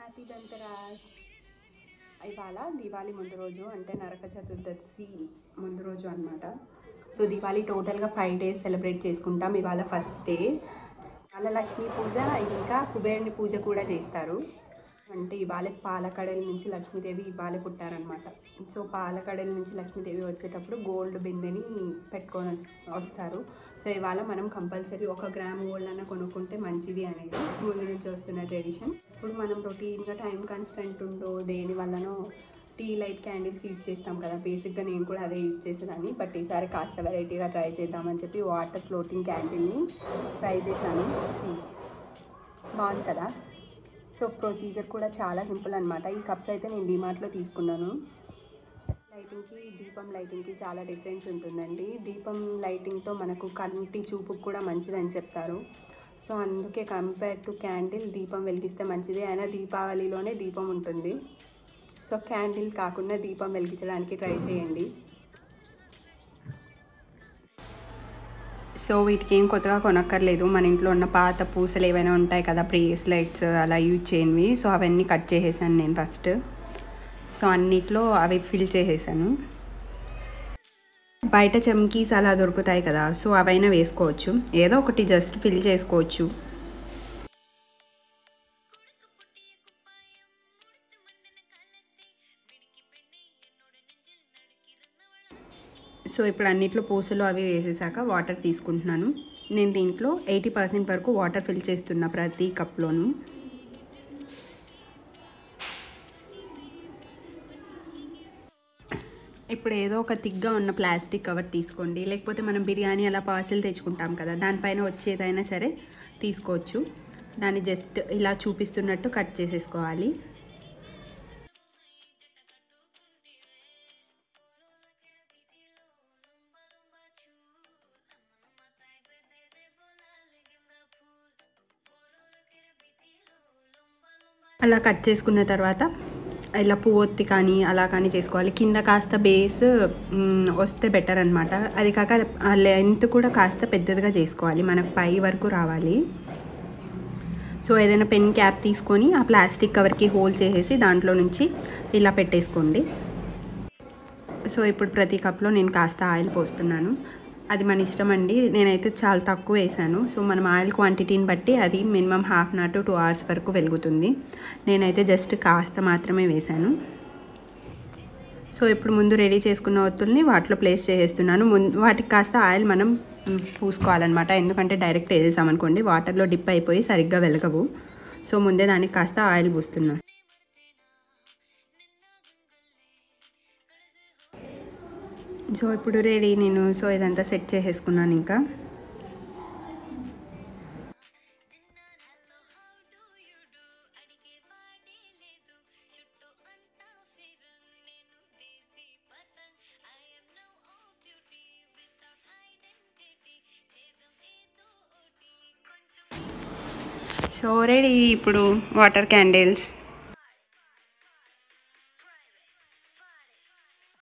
Happy ధన్తెరస్ ఇవాళ దీపావళి ముందు రోజు అంటే నరక చతుర్దశి ముందు రోజు అనమాట సో దీపావళి టోటల్గా ఫైవ్ డేస్ సెలబ్రేట్ చేసుకుంటాం ఇవాళ ఫస్ట్ డే ఇవాళ లక్ష్మీ పూజ ఇంకా కుబేరుని పూజ కూడా చేస్తారు అంటే ఇవాళ పాలకడల నుంచి లక్ష్మీదేవి ఇవాళ పుట్టారనమాట సో పాలకడల నుంచి లక్ష్మీదేవి వచ్చేటప్పుడు గోల్డ్ బిందెని పెట్టుకొని వస్- వస్తారు సో ఇవాళ మనం కంపల్సరీ ఒక గ్రామ్ గోల్డ్ అన్న కొనుక్కుంటే మంచిది అనేది ముందు నుంచి వస్తున్న ట్రెడిషన్ ఇప్పుడు మనం రొటీన్గా టైం కన్స్టెంట్ ఉండో దేని వల్లనో టీ లైట్ క్యాండిల్స్ యూజ్ చేస్తాం కదా బేసిక్గా నేను కూడా అదే యూజ్ చేసేదాన్ని బట్ ఈసారి కాస్త వెరైటీగా ట్రై చేద్దామని చెప్పి వాటర్ ఫ్లోటింగ్ క్యాండిల్ని ట్రై చేశాను See. బాగుంది కదా సో ప్రొసీజర్ కూడా చాలా సింపుల్ అనమాట ఈ కప్స్ అయితే నేను డిమార్ట్లో తీసుకున్నాను లైటింగ్కి దీపం లైటింగ్కి చాలా డిఫరెన్స్ ఉంటుందండి దీపం లైటింగ్తో మనకు కంటి చూపుకు కూడా మంచిదని చెప్తారు సో అందుకే కంపేర్ టు క్యాండిల్ దీపం వెలిగిస్తే మంచిది అయినా దీపావళిలోనే దీపం ఉంటుంది సో క్యాండిల్ కాకుండా దీపం వెలిగించడానికి ట్రై చేయండి సో వీటికి ఏం కొత్తగా కొనక్కర్లేదు మన ఇంట్లో ఉన్న పాత పూసలు ఏవైనా ఉంటాయి కదా బ్రేస్లెట్స్ అలా యూజ్ చేయనివి సో అవన్నీ కట్ చేసేసాను నేను ఫస్ట్ సో అన్నిట్లో అవి ఫిల్ చేసేసాను బయట చమ్కీస్ అలా దొరుకుతాయి కదా సో అవైనా వేసుకోవచ్చు ఏదో ఒకటి జస్ట్ ఫిల్ చేసుకోవచ్చు సో ఇప్పుడు అన్నిట్లో పూసలు అవి వేసేసాక వాటర్ తీసుకుంటున్నాను నేను దీంట్లో ఎయిటీ పర్సెంట్ వరకు వాటర్ ఫిల్ చేస్తున్నా ప్రతి కప్లోను ఇప్పుడు ఏదో ఒక తిగ్గా ఉన్న ప్లాస్టిక్ కవర్ తీసుకోండి లేకపోతే మనం బిర్యానీ అలా పార్సిల్ తెచ్చుకుంటాం కదా దానిపైన వచ్చేదైనా సరే తీసుకోవచ్చు దాన్ని జస్ట్ ఇలా చూపిస్తున్నట్టు కట్ చేసేసుకోవాలి అలా కట్ చేసుకున్న తర్వాత ఇలా పువ్వొత్తి కానీ అలా కానీ చేసుకోవాలి కింద కాస్త బేస్ మ్, వస్తే బెటర్ అనమాట అది కాక ఆ లెంత్ కూడా కాస్త పెద్దదిగా చేసుకోవాలి మనకు పై వరకు రావాలి సో ఏదైనా పెన్ క్యాప్ తీసుకొని ఆ ప్లాస్టిక్ కవర్కి హోల్ చేసేసి దాంట్లో నుంచి ఇలా పెట్టేసుకోండి సో ఇప్పుడు ప్రతి కప్లో నేను కాస్త ఆయిల్ పోస్తున్నాను అది మన ఇష్టం అండి నేనైతే చాలా తక్కువ వేసాను సో మనం ఆయిల్ క్వాంటిటీని బట్టి అది minimum half an hour to two hours వరకు వెలుగుతుంది నేనైతే జస్ట్ కాస్త మాత్రమే వేశాను సో ఇప్పుడు ముందు రెడీ చేసుకున్న ఒత్తుల్ని వాటిలో ప్లేస్ చేసేస్తున్నాను ముందు వాటికి కాస్త ఆయిల్ మనం మ్, పూసుకోవాలన్నమాట ఎందుకంటే డైరెక్ట్ వేసేసామనుకోండి వాటర్లో డిప్ అయిపోయి సరిగ్గా వెలగవు సో ముందే దానికి కాస్త ఆయిల్ పూస్తున్నాను సో ఇప్పుడు రెడీ నేను సో ఇదంతా సెట్ చేసేసుకున్నాను ఇంకా సో రెడీ ఇప్పుడు వాటర్ క్యాండిల్స్